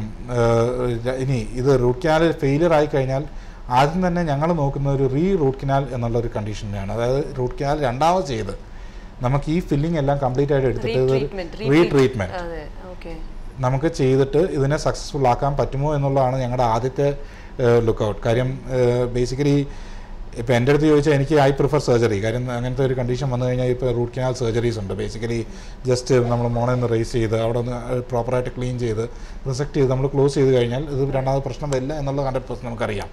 ഏഹ്, ഇനി ഇത് റൂട്ട് കനാൽ ഫെയിലിയർ ആയി കഴിഞ്ഞാൽ ആദ്യം തന്നെ ഞങ്ങൾ നോക്കുന്ന ഒരു റീ റൂട്ട് കനാൽ എന്നുള്ള ഒരു കണ്ടീഷനിലാണ് അതായത് റൂട്ട് കനാൽ രണ്ടാമത് ചെയ്ത് നമുക്ക് ഈ ഫില്ലിംഗ് എല്ലാം കംപ്ലീറ്റ് ആയിട്ട് എടുത്തിട്ട് Retreatment, റീ ട്രീറ്റ്മെൻറ്റ് അതെ ഓക്കെ നമുക്ക് ചെയ്തിട്ട് ഇതിനെ സക്സസ്ഫുൾ ആക്കാൻ പറ്റുമോ എന്നുള്ളതാണ് ഞങ്ങളുടെ ആദ്യത്തെ ലുക്കൗട്ട് കാര്യം ബേസിക്കലി ഇപ്പോൾ എൻ്റെ അടുത്ത് ചോദിച്ചാൽ എനിക്ക് ഐ പ്രിഫർ സർജറി കാര്യം അങ്ങനത്തെ ഒരു കണ്ടീഷൻ വന്നു കഴിഞ്ഞാൽ ഇപ്പോൾ റൂട്ട് കനാൽ സർജറീസ് ഉണ്ട് ബേസിക്കലി ജസ്റ്റ് നമ്മൾ മോണെ ഒന്ന് റേസ് ചെയ്ത് അവിടെ ഒന്ന് പ്രോപ്പറായിട്ട് ക്ലീൻ ചെയ്ത് റിസെക്ട് ചെയ്ത് നമ്മൾ ക്ലോസ് ചെയ്ത് കഴിഞ്ഞാൽ ഇത് രണ്ടാമത് പ്രശ്നം വരില്ല എന്നുള്ളത് ഹൺഡ്രഡ് പെർസെൻറ്റ് നമുക്കറിയാം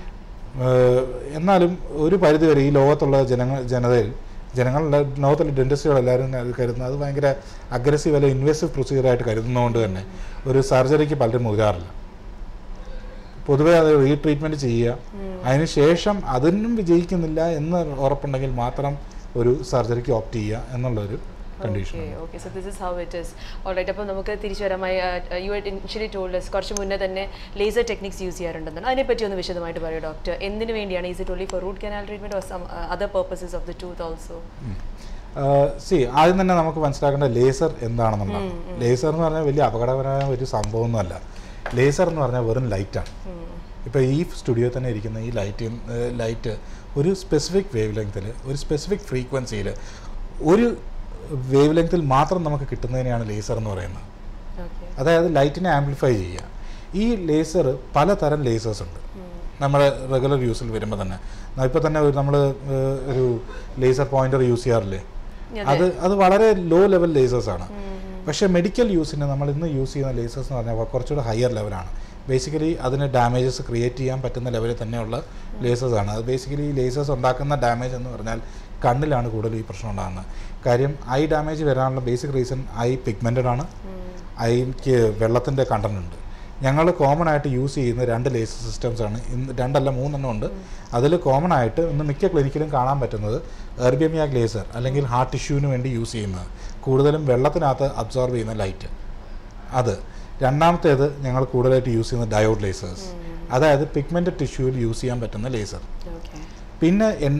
ഏഹ് എന്നാലും ഒരു പരിധിവരെ ഈ ലോകത്തുള്ള ജനങ്ങൾ ജനതയിൽ ജനങ്ങളുടെ ലോകത്തിലെ ഡെൻറ്റിസ്റ്റുകൾ എല്ലാവരും അത് കരുതുന്നത് അത് ഭയങ്കര അഗ്രസീവ് അല്ല ഇൻവേസീവ് പ്രൊസീജിയറായിട്ട് കരുതുന്നതുകൊണ്ട് തന്നെ ഒരു സർജറിക്ക് പലരും മുതിരാറില്ല പൊതുവേ അത് റീട്രീറ്റ്മെൻറ്റ് ചെയ്യുക അതിനുശേഷം അതിനും വിജയിക്കുന്നില്ല എന്ന് ഉറപ്പുണ്ടെങ്കിൽ മാത്രം ഒരു സർജറിക്ക് ഓപ്റ്റ് ചെയ്യുക എന്നുള്ളൊരു condition okay okay so this is how it is alright അപ്പോൾ നമുക്ക് തിരിച്ചു വരാമായി യു ഇനിഷ്യലി ടോൾഡസ് കുറച്ച് മുന്നേ തന്നെ ലേസർ ടെക്നിക്സ് യൂസ് ചെയ്യാറുണ്ടെന്നാണ് അതിനെപ്പറ്റി ഒന്ന് വിശദമായിട്ട് പറയൂ ഡോക്ടർ എന്തിനു വേണ്ടിയാണ് is it only for root canal treatment or some other purposes of the tooth also see ആദ്യം തന്നെ നമുക്ക് മനസ്സിലാക്കേണ്ട ലേസർ എന്താണെന്നുള്ളതാണ് ലേസർ എന്ന് പറഞ്ഞാൽ വലിയ അപകടകരമായ ഒരു സംഭവമൊന്നുമല്ല ലേസർ എന്ന് പറഞ്ഞാൽ വെറും ലൈറ്റാണ് ഇപ്പോൾ ഈ സ്റ്റുഡിയോയിൽ തന്നെ ഇരിക്കുന്ന ഈ ലൈറ്റ് ലൈറ്റ് ഒരു സ്പെസിഫിക് വേവ് ലെങ്ത്തിൽ ഒരു സ്പെസിഫിക് ഫ്രീക്വൻസിയിൽ ഒരു വേവ് ലെങ്ത്തിൽ മാത്രം നമുക്ക് കിട്ടുന്നതിനെയാണ് ലേസർ എന്ന് പറയുന്നത് ഓക്കെ അതായത് ലൈറ്റിനെ ആംപ്ലിഫൈ ചെയ്യുക ഈ ലേസർ പലതരം ലേസേഴ്സ് ഉണ്ട് നമ്മുടെ റെഗുലർ യൂസിൽ വരുമ്പോൾ തന്നെ ഇപ്പോൾ തന്നെ നമ്മൾ ഒരു ലേസർ പോയിന്റർ യൂസ് ചെയ്യാറില്ലേ അത് അത് വളരെ ലോ ലെവൽ ലേസേഴ്സ് ആണ് പക്ഷേ മെഡിക്കൽ യൂസിന് നമ്മൾ ഇന്ന് യൂസ് ചെയ്യുന്ന ലേസേഴ്സ് എന്ന് പറഞ്ഞാൽ കുറച്ചുകൂടെ ഹയർ ലെവലാണ് ബേസിക്കലി അതിന് ഡാമേജസ് ക്രിയേറ്റ് ചെയ്യാൻ പറ്റുന്ന ലെവലിൽ തന്നെയുള്ള ലേസേഴ്സ് ആണ് അത് ബേസിക്കലി ഈ ലേസേഴ്സ് ഉണ്ടാക്കുന്ന ഡാമേജ് എന്ന് പറഞ്ഞാൽ കണ്ണിലാണ് കൂടുതൽ ഈ പ്രശ്നം ഉണ്ടാകുന്നത് കാര്യം ഐ ഡാമേജ് വരാനുള്ള ബേസിക് റീസൺ ഐ പിഗ്മെൻറ്റഡ് ആണ് ഐക്ക് വെള്ളത്തിൻ്റെ കണ്ടന്റ് ഉണ്ട് ഞങ്ങൾ കോമൺ ആയിട്ട് യൂസ് ചെയ്യുന്ന രണ്ട് ലേസർ സിസ്റ്റംസ് ആണ് ഇന്ന് രണ്ടല്ല മൂന്നെണ്ണം ഉണ്ട് അതിൽ കോമൺ ആയിട്ട് ഇന്ന് മിക്ക ക്ലിനിക്കിലും കാണാൻ പറ്റുന്നത് എർബിയമിയാക് ലേസർ അല്ലെങ്കിൽ ഹാർട്ട് ടിഷ്യൂവിന് വേണ്ടി യൂസ് ചെയ്യുന്നത് കൂടുതലും വെള്ളത്തിനകത്ത് അബ്സോർബ് ചെയ്യുന്ന ലൈറ്റ് അത് രണ്ടാമത്തേത് ഞങ്ങൾ കൂടുതലായിട്ട് യൂസ് ചെയ്യുന്ന ഡയോഡ് ലേസേഴ്സ് അതായത് പിഗ്മെൻറ്റഡ് ടിഷ്യൂവിൽ യൂസ് ചെയ്യാൻ പറ്റുന്ന ലേസർ ഓക്കെ പിന്നെ എൻ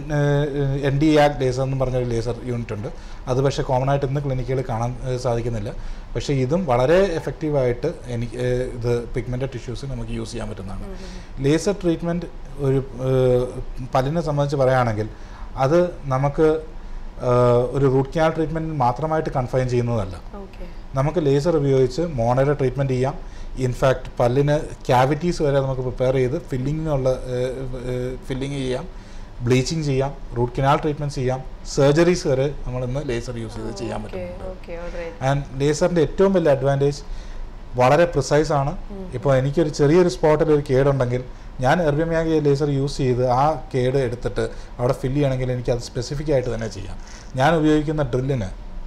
എൻ ഡി ആക് ലേസർ എന്ന് പറഞ്ഞൊരു ലേസർ യൂണിറ്റ് ഉണ്ട് അത് പക്ഷേ കോമൺ ആയിട്ട് ഇന്ന് ക്ലിനിക്കുകളിൽ കാണാൻ ഏഹ്, സാധിക്കുന്നില്ല പക്ഷേ ഇതും വളരെ എഫക്റ്റീവായിട്ട് എനിക്ക് ഏഹ്, ഇത് പിഗ്മെൻറ്റഡ് ടിഷ്യൂസ് നമുക്ക് യൂസ് ചെയ്യാൻ പറ്റുന്നതാണ് ലേസർ ട്രീറ്റ്മെൻറ്റ് ഒരു ഏഹ്, പല്ലിനെ സംബന്ധിച്ച് പറയുകയാണെങ്കിൽ അത് നമുക്ക് ഏഹ്, ഒരു റൂട്ട് കനാൽ ട്രീറ്റ്മെൻറ്റ് മാത്രമായിട്ട് കൺഫൈൻ ചെയ്യുന്നതല്ല ഓക്കെ നമുക്ക് ലേസർ ഉപയോഗിച്ച് മോണയുടെ ട്രീറ്റ്മെൻറ്റ് ചെയ്യാം ഇൻഫാക്ട് പല്ലിന് ക്യാവിറ്റീസ് വരെ നമുക്ക് പ്രിപ്പയർ ചെയ്ത് ഫില്ലിങ്ങിനുള്ള ഫില്ലിങ് ചെയ്യാം ബ്ലീച്ചിങ് ചെയ്യാം റൂട്ട് കനാൽ ട്രീറ്റ്മെൻറ്റ് ചെയ്യാം സർജറീസ് വരെ നമ്മൾ ഇന്ന് ലേസർ യൂസ് ചെയ്ത് ചെയ്യാൻ ഓക്കെ പറ്റും ഓക്കെ ഓൾറൈറ്റ് ആൻഡ് ലേസറിൻ്റെ ഏറ്റവും വലിയ അഡ്വാൻറ്റേജ് വളരെ പ്രിസൈസ് ആണ് ഇപ്പോൾ എനിക്കൊരു ചെറിയൊരു സ്പോട്ടിൽ ഒരു കേടുണ്ടെങ്കിൽ ഞാൻ എർബിയമിയാകെ ലേസർ യൂസ് ചെയ്ത് ആ കേട് എടുത്തിട്ട് അവിടെ ഫില്ല് ചെയ്യണമെങ്കിൽ എനിക്ക് അത് സ്പെസിഫിക് ആയിട്ട് തന്നെ ചെയ്യാം ഞാൻ ഉപയോഗിക്കുന്ന ഡ്രില്ലിന്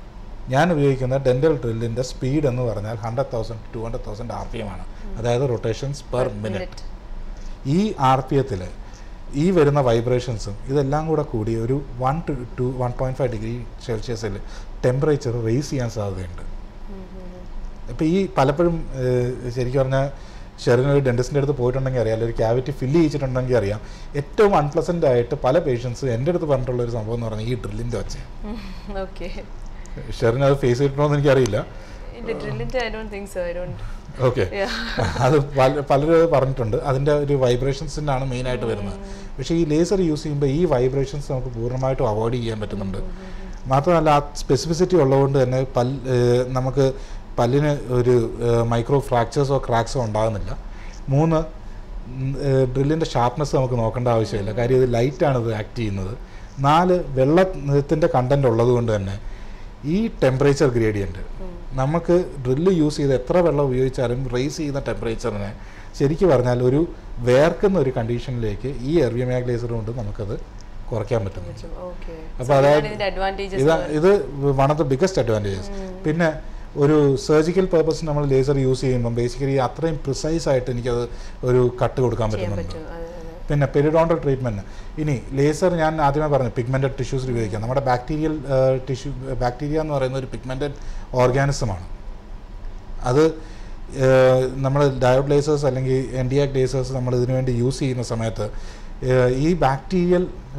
ഞാൻ ഉപയോഗിക്കുന്ന ഡെൻ്റൽ ഡ്രില്ലിൻ്റെ സ്പീഡ് എന്ന് പറഞ്ഞാൽ hundred thousand to hundred thousand R P M ആണ് അതായത് റൊട്ടേഷൻസ് പെർ മിനിറ്റ് ഈ ആർ പി എത്തിൽ ഈ വരുന്ന വൈബ്രേഷൻസും ഇതെല്ലാം കൂടെ കൂടി ഒരു one two two one point five degree സെൽഷ്യസിൽ ടെമ്പറേച്ചർ റേസ് ചെയ്യാൻ സാധ്യതയുണ്ട് അപ്പോൾ ഈ പലപ്പോഴും ഏഹ്, ശരിക്കും പറഞ്ഞാൽ ഷെറിന് ഒരു ഡെൻറ്റിസ്റ്റിൻ്റെ അടുത്ത് പോയിട്ടുണ്ടെങ്കിൽ അറിയാം അല്ലെങ്കിൽ ഒരു ക്യാവിറ്റി ഫില്ല് ചെയ്യിച്ചിട്ടുണ്ടെങ്കിൽ അറിയാം ഏറ്റവും അൺപ്ലസൻ്റ് ആയിട്ട് പല പേഷ്യൻസ് എൻ്റെ അടുത്ത് പറഞ്ഞിട്ടുള്ള ഒരു സംഭവം എന്ന് പറഞ്ഞാൽ ഈ ഡ്രില്ലിൻ്റെ ഒച്ച ഓക്കെ ഷെറിന് അത് ഫേസ് ചെയ്തിട്ടുണ്ടോ എന്ന് എനിക്കറിയില്ല ഇല്ല ഡ്രില്ലിന്റെ I don't think so I don't okay അത് പല പലരും അത് പറഞ്ഞിട്ടുണ്ട് അതിൻ്റെ ഒരു വൈബ്രേഷൻസിനാണ് മെയിനായിട്ട് വരുന്നത് പക്ഷേ ഈ ലേസർ യൂസ് ചെയ്യുമ്പോൾ ഈ വൈബ്രേഷൻസ് നമുക്ക് പൂർണ്ണമായിട്ടും അവോയ്ഡ് ചെയ്യാൻ പറ്റുന്നുണ്ട് മാത്രമല്ല ആ സ്പെസിഫിസിറ്റി ഉള്ളതുകൊണ്ട് തന്നെ പൽ ഏഹ് നമുക്ക് പല്ലിന് ഒരു മൈക്രോ ഫ്രാക്ചേഴ്സോ ക്രാക്സോ ഉണ്ടാകുന്നില്ല മൂന്ന് ഡ്രില്ലിൻ്റെ ഷാർപ്നെസ് നമുക്ക് നോക്കേണ്ട ആവശ്യമില്ല കാര്യം ഇത് ലൈറ്റാണ് ഇത് ആക്ട് ചെയ്യുന്നത് നാല് വെള്ളത്തിൻ്റെ കണ്ടൻറ് ഉള്ളത് കൊണ്ട് തന്നെ ഈ ടെമ്പറേച്ചർ ഗ്രേഡിയൻറ്റ് നമുക്ക് ഡ്രില്ല് യൂസ് ചെയ്ത് എത്ര വെള്ളം ഉപയോഗിച്ചാലും റേസ് ചെയ്യുന്ന ടെമ്പറേച്ചറിനെ ശരിക്കും പറഞ്ഞാൽ ഒരു വേർക്കുന്ന ഒരു കണ്ടീഷനിലേക്ക് ഈ എർവിയമാഗ് ലേസർ കൊണ്ട് നമുക്കത് കുറയ്ക്കാൻ പറ്റുന്നു ഓക്കെ അപ്പോൾ അതായത് ഇതിന്റെ അഡ്വാൻറ്റേജസ് ഇത് ഇത് one of the biggest advantages പിന്നെ ഒരു സർജിക്കൽ പർപ്പസ് നമ്മൾ ലേസർ യൂസ് ചെയ്യുമ്പം ബേസിക്കലി അത്രയും പ്രിസൈസ് ആയിട്ട് എനിക്കത് ഒരു കട്ട് കൊടുക്കാൻ ചെയ്യാൻ പറ്റുന്നുണ്ട് പറ്റും അതെ അതെ പിന്നെ പെരിഡോണ്ടൽ ട്രീറ്റ്മെൻറ്റ് ഇനി ലേസർ ഞാൻ ആദ്യമേ പറഞ്ഞു പിഗ്മെൻറ്റഡ് ടിഷ്യൂസിൽ ഉപയോഗിക്കാം നമ്മുടെ ബാക്ടീരിയൽ ടിഷ്യൂ ബാക്ടീരിയ എന്ന് പറയുന്ന ഒരു പിഗ്മെൻറ്റഡ് ഓർഗാനിസമാണ് അത് നമ്മൾ ഡയോഡ് ലേസേഴ്സ് അല്ലെങ്കിൽ എൻഡിയാക് ലേസേഴ്സ് നമ്മൾ ഇതിനു വേണ്ടി യൂസ് ചെയ്യുന്ന സമയത്ത് ഏഹ്, ഈ ബാക്ടീരിയൽ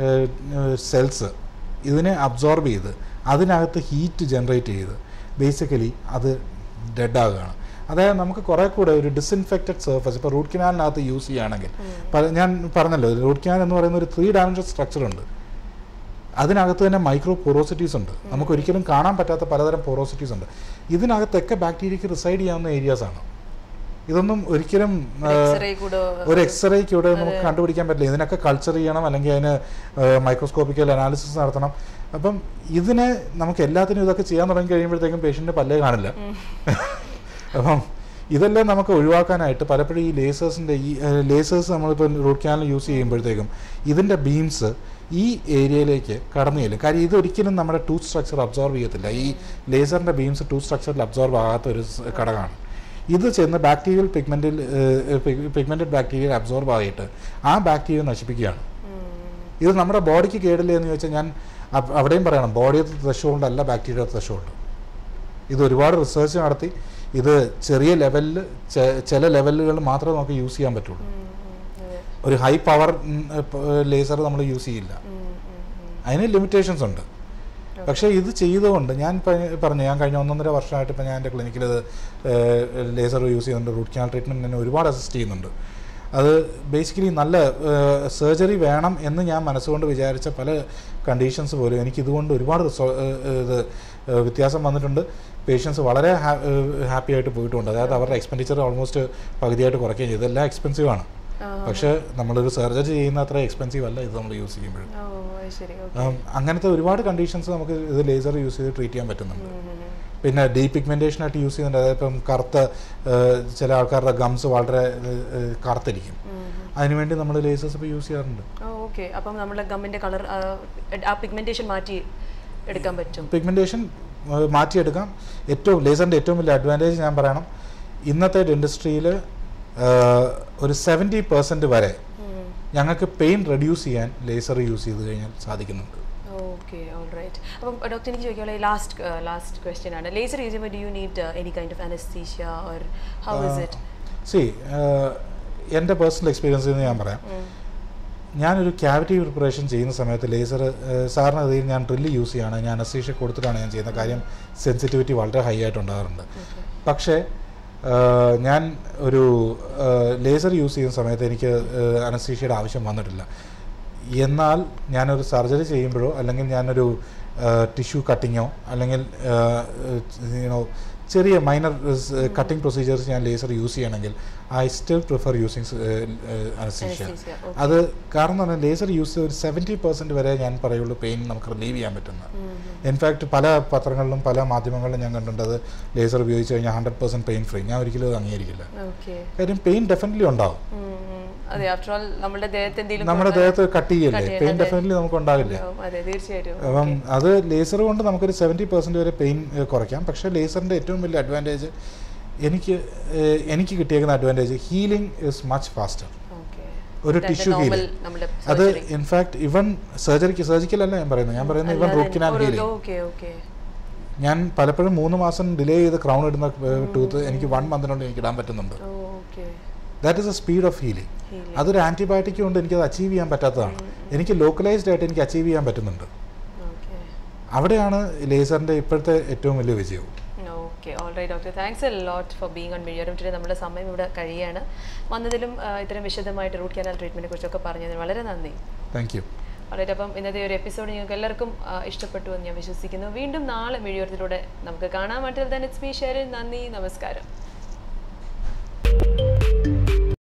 സെൽസ് ഇതിനെ അബ്സോർബ് ചെയ്ത് അതിനകത്ത് ഹീറ്റ് ജനറേറ്റ് ചെയ്ത് ബേസിക്കലി അത് ഡെഡ് ആകുകയാണ് അതായത് നമുക്ക് കുറേ കൂടെ ഒരു ഡിസിൻഫെക്റ്റഡ് സർഫസ് ഇപ്പോൾ റൂട്ട് കനാലിനകത്ത് യൂസ് ചെയ്യുകയാണെങ്കിൽ പല- ഞാൻ പറഞ്ഞല്ലോ റൂട്ട് കനാൽ എന്ന് പറയുന്ന ഒരു ത്രീ ഡയമെൻഷൻ സ്ട്രക്ചർ ഉണ്ട് അതിനകത്ത് തന്നെ മൈക്രോ പോറോസിറ്റീസ് ഉണ്ട് നമുക്ക് ഒരിക്കലും കാണാൻ പറ്റാത്ത പലതരം പോറോസിറ്റീസ് ഉണ്ട് ഇതിനകത്തൊക്കെ ബാക്ടീരിയക്ക് റിസൈഡ് ചെയ്യാവുന്ന ഏരിയാസ് ആണ് ഇതൊന്നും ഒരിക്കലും ആ, എക്സ്റേ കൂടെ ഒരു എക്സ്റേക്ക് ഇവിടെ നമുക്ക് കണ്ടുപിടിക്കാൻ പറ്റില്ല ഇതിനൊക്കെ കൾച്ചർ ചെയ്യണം അല്ലെങ്കിൽ അതിന് മൈക്രോസ്കോപ്പിക്കൽ അനാലിസിസ് നടത്തണം അപ്പം ഇതിനെ നമുക്ക് എല്ലാത്തിനും ഇതൊക്കെ ചെയ്യാൻ തുടങ്ങി കഴിയുമ്പോഴത്തേക്കും പേഷ്യൻ്റെ പല്ലേ കാണില്ല അപ്പം ഇതെല്ലാം നമുക്ക് ഒഴിവാക്കാനായിട്ട് പലപ്പോഴും ഈ ലേസേഴ്സിൻ്റെ ഈ ലേസേഴ്സ് നമ്മളിപ്പോൾ റൂട്ട് ക്യാനൽ യൂസ് ചെയ്യുമ്പോഴത്തേക്കും ഇതിൻ്റെ ബീംസ് ഈ ഏരിയയിലേക്ക് കടന്നു ചെല്ലും കാര്യം ഇതൊരിക്കലും നമ്മുടെ ടൂത്ത് സ്ട്രക്ചർ അബ്സോർവ് ചെയ്യത്തില്ല ഈ ലേസറിൻ്റെ ബീംസ് ടൂത്ത് സ്ട്രക്ചറിൽ അബ്സോർവ് ആകാത്ത ഒരു സ് ഘടകമാണ് ഇത് ചെന്ന് ബാക്ടീരിയൽ പിഗ്മെൻറ്റിൽ പിഗ്മെൻറ്റഡ് ബാക്ടീരിയ അബ്സോർബ് ആയിട്ട് ആ ബാക്ടീരിയ നശിപ്പിക്കുകയാണ് ഇത് നമ്മുടെ ബോഡിക്ക് കേടില്ല എന്ന് ചോദിച്ചാൽ ഞാൻ അ- അവിടെയും പറയണം ബോഡിയത്തെ ത്രഷോൾഡ് അല്ല ബാക്ടീരിയ ത്രഷോൾഡ് ഇത് ഒരുപാട് റിസർച്ച് നടത്തി ഇത് ചെറിയ ലെവലിൽ ചില ലെവലുകൾ മാത്രമേ നമുക്ക് യൂസ് ചെയ്യാൻ പറ്റുള്ളൂ ഒരു ഹൈ പവർ ലേസർ നമ്മൾ യൂസ് ചെയ്യില്ല അതിന് ലിമിറ്റേഷൻസ് ഉണ്ട് പക്ഷേ ഇത് ചെയ്തുകൊണ്ട് ഞാൻ പ- പറഞ്ഞു ഞാൻ കഴിഞ്ഞ ഒന്നൊന്നര വർഷമായിട്ട് ഇപ്പോൾ ഞാൻ എൻ്റെ ക്ലിനിക്കിൽ ഇത് ലേസർ യൂസ് ചെയ്യുന്നുണ്ട് റൂട്ട് കനാൽ ട്രീറ്റ്മെൻറ്റ് എന്നെ ഒരുപാട് അസിസ്റ്റ് ചെയ്യുന്നുണ്ട് അത് ബേസിക്കലി നല്ല സർജറി വേണം എന്ന് ഞാൻ മനസ്സുകൊണ്ട് വിചാരിച്ച പല കണ്ടീഷൻസ് പോലും എനിക്ക് ഇതുകൊണ്ട് ഒരുപാട് റിസോ ഏഹ് ഇത് ഏഹ് വ്യത്യാസം വന്നിട്ടുണ്ട് പേഷ്യൻസ് വളരെ ഹാപ്പി ആയിട്ട് പോയിട്ടുണ്ട് അതായത് അവരുടെ എക്സ്പെൻഡിച്ചർ ഓൾമോസ്റ്റ് പകുതിയായിട്ട് കുറയ്ക്കുകയും ചെയ്തു ഇതെല്ലാം എക്സ്പെൻസീവ് ആണ് പക്ഷേ നമ്മളൊരു സർജറി ചെയ്യുന്ന അത്ര എക്സ്പെൻസീവ് അല്ല ഇത് നമ്മൾ യൂസ് ചെയ്യുമ്പോഴും ഓ അത് ശരി ഓക്കെ ഉം, അങ്ങനത്തെ ഒരുപാട് കണ്ടീഷൻസ് നമുക്ക് ഇത് ലേസർ യൂസ് ചെയ്ത് ട്രീറ്റ് ചെയ്യാൻ പറ്റുന്നുണ്ട് പിന്നെ ഡീ പിഗ്മെൻറ്റേഷൻ ആയിട്ട് യൂസ് ചെയ്യുന്നുണ്ട് അതായത് ഇപ്പം കറുത്ത ഏഹ്, ചില ആൾക്കാരുടെ ഗംസ് വളരെ ഏഹ്, ഏഹ്, കറുത്തിരിക്കും അതിനുവേണ്ടി നമ്മൾ ലേസേഴ്സ് ഇപ്പോൾ യൂസ് ചെയ്യാറുണ്ട് ഓക്കെ അപ്പം നമ്മുടെ ഗമ്മിന്റെ കളർ ആ പിഗ്മെന്റേഷൻ മാറ്റി എടുക്കാൻ പറ്റും പിഗ്മെൻറ്റേഷൻ മാറ്റിയെടുക്കാം ഏറ്റവും ലേസറിൻ്റെ ഏറ്റവും വലിയ അഡ്വാൻറ്റേജ് ഞാൻ പറയണം ഇന്നത്തെ ഡെൻറ്റിസ്ട്രിയിൽ ഒരു സെവൻറ്റി പെർസെൻറ്റ് വരെ ഞങ്ങൾക്ക് പെയിൻ റെഡ്യൂസ് ചെയ്യാൻ ലേസർ യൂസ് ചെയ്ത് കഴിഞ്ഞാൽ സാധിക്കുന്നുണ്ട് ഓക്കെ ഓൾ റൈറ്റ് അപ്പം ഡോക്ടർ എനിക്ക് ചോദിക്കാനുള്ള ലാസ്റ്റ് ലാസ്റ്റ് ക്വസ്റ്റ്യൻ ആണ് ലേസർ യൂസ് ചെയ്യുമ്പോൾ do you need any kind of anaesthesia or how is it see എൻ്റെ പേഴ്സണൽ എക്സ്പീരിയൻസിൽ നിന്ന് ഞാൻ പറയാം ഞാനൊരു ക്യാവിറ്റി പ്രിപ്പറേഷൻ ചെയ്യുന്ന സമയത്ത് ലേസർ സാറിന് അതിൽ ഞാൻ ഡ്രില്ല് യൂസ് ചെയ്യാണ് ഞാൻ അനസ്തീഷ്യ കൊടുത്തിട്ടാണ് ഞാൻ ചെയ്യുന്നത് കാര്യം സെൻസിറ്റിവിറ്റി വളരെ ഹൈ ആയിട്ട് ഉണ്ടാകാറുണ്ട് പക്ഷേ ഏഹ്, ഞാൻ ഒരു ലേസർ യൂസ് ചെയ്യുന്ന സമയത്ത് എനിക്ക് അനസ്തീഷ്യയുടെ ആവശ്യം വന്നിട്ടില്ല എന്നാൽ ഞാനൊരു സർജറി ചെയ്യുമ്പോഴോ അല്ലെങ്കിൽ ഞാനൊരു ടിഷ്യൂ കട്ടിങ്ങോ അല്ലെങ്കിൽ യുനോ ചെറിയ മൈനർ കട്ടിംഗ് പ്രൊസീജിയേഴ്സ് ഞാൻ ലേസർ യൂസ് ചെയ്യണമെങ്കിൽ I still prefer using anaesthesia Anesthesia, okay. അത് കാരണം എന്ന് പറഞ്ഞാൽ ലേസർ യൂസ് ഒരു സെവൻറ്റി പെർസെൻറ്റ് വരെ ഞാൻ പറയുള്ളൂ പെയിൻ നമുക്ക് റിലീവ് ചെയ്യാൻ പറ്റുന്നത് ഇൻഫാക്ട് പല പത്രങ്ങളിലും പല മാധ്യമങ്ങളിലും ഞാൻ കണ്ടിട്ടുണ്ട് അത് ലേസർ ഉപയോഗിച്ച് കഴിഞ്ഞാൽ ഹൺഡ്രഡ് പെർസെൻറ്റ് പെയിൻ ഫ്രീ ഞാൻ ഒരിക്കലും അത് അംഗീകരിക്കില്ല ഓക്കെ കാര്യം പെയിൻ ഡെഫിനറ്റ്ലി ഉണ്ടാവും അതെ ആഫ്റ്റർ ഓൾ നമ്മുടെ ദേഹത്ത് എന്തെങ്കിലും നമ്മുടെ ദേഹത്ത് കട്ട് ചെയ്യല്ലേ Cut ചെയ്യല്ലേ, പെയിൻ ഡെഫിനറ്റ്ലി നമുക്ക് ഉണ്ടാവില്ല ഉണ്ടാവും. അതെ തീർച്ചയായിട്ടും അപ്പം അത് ലേസർ കൊണ്ട് നമുക്കൊരു സെവൻറ്റി പെർസെൻറ്റ് വരെ പെയിൻ കുറയ്ക്കാം പക്ഷേ ലേസറിൻ്റെ ഏറ്റവും വലിയ അഡ്വാൻറ്റേജ് എനിക്ക് ഏഹ്, എനിക്ക് കിട്ടിയേക്കുന്ന advantage healing is much faster okay ഒരു ടിഷ്യൂ നോർമൽ ഹീലിംഗ് നമ്മുടെ അത് ഇൻഫാക്ട് ഇവൻ സർജറിക്ക് സർജിക്കൽ അല്ല ഞാൻ പറയുന്നത് ഞാൻ പറയുന്നത് even root canal healing okay okay ഞാൻ പലപ്പോഴും മൂന്ന് മാസം ഡിലേ ചെയ്ത് ക്രൗൺ ഇടുന്ന ടൂത്ത് എനിക്ക് വൺ മന്തിനുള്ളിൽ എനിക്ക് ഇടാൻ പറ്റുന്നുണ്ട് okay that is a speed of healing Healing. അതൊരു ആൻറ്റിബയോട്ടിക് കൊണ്ട് എനിക്കത് അച്ചീവ് ചെയ്യാൻ പറ്റാത്തതാണ് എനിക്ക് ലോക്കലൈസ്ഡ് ആയിട്ട് എനിക്ക് അച്ചീവ് ചെയ്യാൻ പറ്റുന്നുണ്ട് ഓക്കെ അവിടെയാണ് ലേസറിൻ്റെ ഇപ്പോഴത്തെ ഏറ്റവും വലിയ വിജയവും okay alright doctor thanks a lot for being on media today നമ്മുടെ സമയം ഇവിടെ കഴിയാണ് വന്നതിലും ആ, ഇത്തരം വിശദമായിട്ട് റൂട്ട് കനാൽ ട്രീറ്റ്മെൻറ്റിനെ കുറിച്ചൊക്കെ പറഞ്ഞതിന് വളരെ നന്ദി താങ്ക് യു ഓൾറൈറ്റ് അപ്പം ഇന്നത്തെ ഒരു എപ്പിസോഡ് നിങ്ങൾക്ക് എല്ലാവർക്കും ആ, ഇഷ്ടപ്പെട്ടു എന്ന് ഞാൻ വിശ്വസിക്കുന്നു വീണ്ടും നാളെ വീഡിയോത്തിലൂടെ നമുക്ക് കാണാൻ പറ്റില്ല തന്നെ ഇറ്റ്സ് മീ ഷെയർ നന്ദി നമസ്കാരം